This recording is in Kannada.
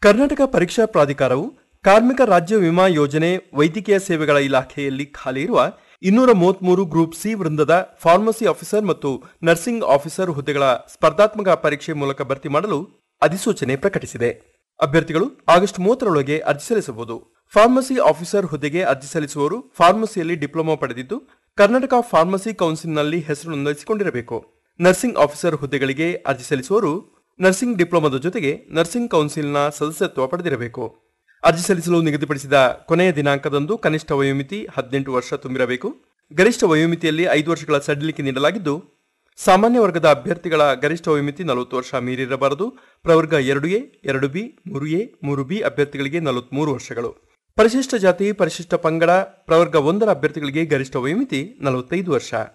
ಕರ್ನಾಟಕ ಪರೀಕ್ಷಾ ಪ್ರಾಧಿಕಾರವು ಕಾರ್ಮಿಕ ರಾಜ್ಯ ವಿಮಾ ಯೋಜನೆ ವೈದ್ಯಕೀಯ ಸೇವೆಗಳ ಇಲಾಖೆಯಲ್ಲಿ ಖಾಲಿ ಇರುವ ಇನ್ನೂರ ಮೂವತ್ಮೂರು ಗ್ರೂಪ್ ಸಿ ವೃಂದದ ಫಾರ್ಮಸಿ ಆಫೀಸರ್ ಮತ್ತು ನರ್ಸಿಂಗ್ ಆಫೀಸರ್ ಹುದ್ದೆಗಳ ಸ್ಪರ್ಧಾತ್ಮಕ ಪರೀಕ್ಷೆ ಮೂಲಕ ಭರ್ತಿ ಮಾಡಲು ಅಧಿಸೂಚನೆ ಪ್ರಕಟಿಸಿದೆ ಅಭ್ಯರ್ಥಿಗಳು ಆಗಸ್ಟ್ ಮೂವತ್ತರೊಳಗೆ ಅರ್ಜಿ ಸಲ್ಲಿಸಬಹುದು ಫಾರ್ಮಸಿ ಆಫೀಸರ್ ಹುದ್ದೆಗೆ ಅರ್ಜಿ ಸಲ್ಲಿಸುವವರು ಫಾರ್ಮಸಿಯಲ್ಲಿ ಡಿಪ್ಲೊಮಾ ಪಡೆದಿದ್ದು ಕರ್ನಾಟಕ ಫಾರ್ಮಸಿ ಕೌನ್ಸಿಲ್ನಲ್ಲಿ ಹೆಸರು ನೋಂದಾಯಿಸಿಕೊಂಡಿರಬೇಕು ನರ್ಸಿಂಗ್ ಆಫೀಸರ್ ಹುದ್ದೆಗಳಿಗೆ ಅರ್ಜಿ ಸಲ್ಲಿಸುವವರು ನರ್ಸಿಂಗ್ ಡಿಪ್ಲೊಮಾದ ಜೊತೆಗೆ ನರ್ಸಿಂಗ್ ಕೌನ್ಸಿಲ್ನ ಸದಸ್ಯತ್ವ ಪಡೆದಿರಬೇಕು ಅರ್ಜಿ ಸಲ್ಲಿಸಲು ನಿಗದಿಪಡಿಸಿದ ಕೊನೆಯ ದಿನಾಂಕದಂದು ಕನಿಷ್ಠ ವಯೋಮಿತಿ ಹದಿನೆಂಟು ವರ್ಷ ತುಂಬಿರಬೇಕು ಗರಿಷ್ಠ ವಯೋಮಿತಿಯಲ್ಲಿ ಐದು ವರ್ಷಗಳ ಸಡಿಲಿಕೆ ನೀಡಲಾಗಿದ್ದು ಸಾಮಾನ್ಯ ವರ್ಗದ ಅಭ್ಯರ್ಥಿಗಳ ಗರಿಷ್ಠ ವಯೋಮಿತಿ ನಲವತ್ತು ವರ್ಷ ಮೀರಿರಬಾರದು ಪ್ರವರ್ಗ ಎರಡು ಎ ಎರಡು ಬಿ ಮೂರು ಎ ಮೂರು ಬಿ ಅಭ್ಯರ್ಥಿಗಳಿಗೆ ನಲವತ್ಮೂರು ವರ್ಷಗಳು ಪರಿಶಿಷ್ಟ ಜಾತಿ ಪರಿಶಿಷ್ಟ ಪಂಗಡ ಪ್ರವರ್ಗ ಒಂದರ ಅಭ್ಯರ್ಥಿಗಳಿಗೆ ಗರಿಷ್ಠ ವಯೋಮಿತಿ ನಲವತ್ತೈದು ವರ್ಷ